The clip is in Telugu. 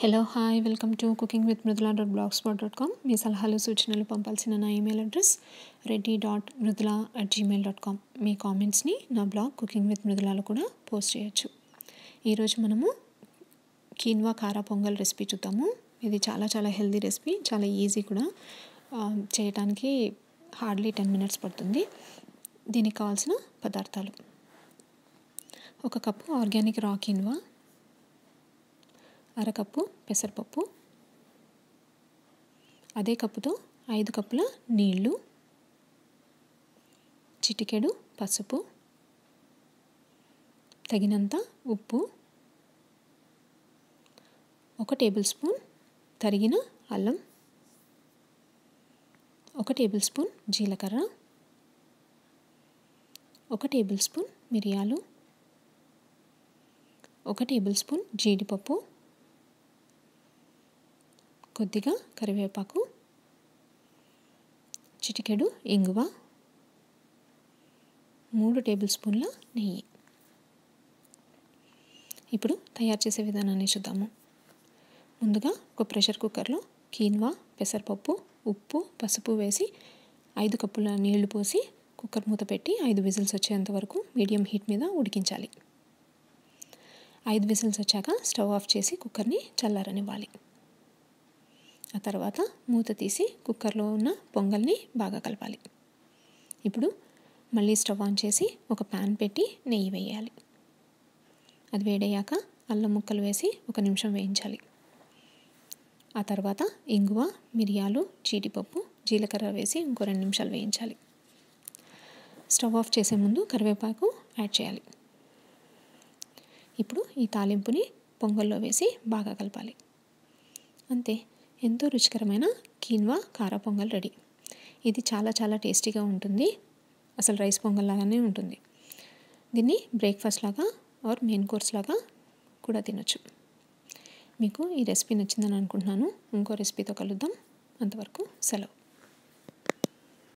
hello hi welcome to cooking with Mrudula dot blogspot dot com మీ సలహాలు సూచనలు పంపాల్సిన నా email address Reddy dot Mrudula at Gmail dot com మీ కామెంట్స్ని నా బ్లాగ్ కుకింగ్ విత్ మృదులాలో కూడా పోస్ట్ చేయొచ్చు ఈరోజు మనము కీన్వా కారా పొంగల్ రెసిపీ చూద్దాము ఇది చాలా చాలా హెల్దీ రెసిపీ చాలా ఈజీ కూడా ఆ, చేయడానికి హార్డ్లీ టెన్ మినిట్స్ పడుతుంది దీనికి కావాల్సిన పదార్థాలు ఒక కప్పు ఆర్గానిక్ రా కీన్వా అరకప్పు పెసరపప్పు అదే కప్పుతో ఐదు కప్పుల నీళ్ళు చిటికెడు పసుపు తగినంత ఉప్పు ఒక టేబుల్ స్పూన్ తరిగిన అల్లం ఒక టేబుల్ స్పూన్ జీలకర్ర ఒక టేబుల్ స్పూన్ మిరియాలు ఒక టేబుల్ స్పూన్ జీడిపప్పు కొద్దిగా కరివేపాకు చిటికెడు ఇంగువ మూడు టేబుల్ స్పూన్ల నెయ్యి ఇప్పుడు తయారు చేసే విధానాన్ని చూద్దాము ముందుగా ఒక ప్రెషర్ కుక్కర్లో కీన్వా పెసరపప్పు ఉప్పు పసుపు వేసి ఐదు కప్పుల నీళ్లు పోసి కుక్కర్ మూత పెట్టి ఐదు విజిల్స్ వచ్చేంత వరకు మీడియం హీట్ మీద ఉడికించాలి ఐదు విజిల్స్ వచ్చాక స్టవ్ ఆఫ్ చేసి కుక్కర్ని చల్లారనివ్వాలి ఆ తర్వాత మూత తీసి కుక్కర్లో ఉన్న పొంగల్ని బాగా కలపాలి ఇప్పుడు మళ్ళీ స్టవ్ ఆన్ చేసి ఒక ప్యాన్ పెట్టి నెయ్యి వేయాలి అది వేడయ్యాక అల్లం ముక్కలు వేసి ఒక నిమిషం వేయించాలి ఆ తర్వాత ఇంగువ మిరియాలు జీడిపప్పు జీలకర్ర వేసి ఇంకో రెండు నిమిషాలు వేయించాలి స్టవ్ ఆఫ్ చేసే ముందు కరివేపాకు యాడ్ చేయాలి ఇప్పుడు ఈ తాలింపుని పొంగల్లో వేసి బాగా కలపాలి అంతే ఎంతో రుచికరమైన కీన్వా కార పొంగల్ రెడీ ఇది చాలా చాలా టేస్టీగా ఉంటుంది అసలు రైస్ పొంగల్ లాగానే ఉంటుంది దీన్ని బ్రేక్ఫాస్ట్ లాగా ఆర్ మెయిన్ కోర్స్ లాగా కూడా తినొచ్చు మీకు ఈ రెసిపీ నచ్చిందని అనుకుంటున్నాను ఇంకో రెసిపీతో కలుద్దాం అంతవరకు సెలవు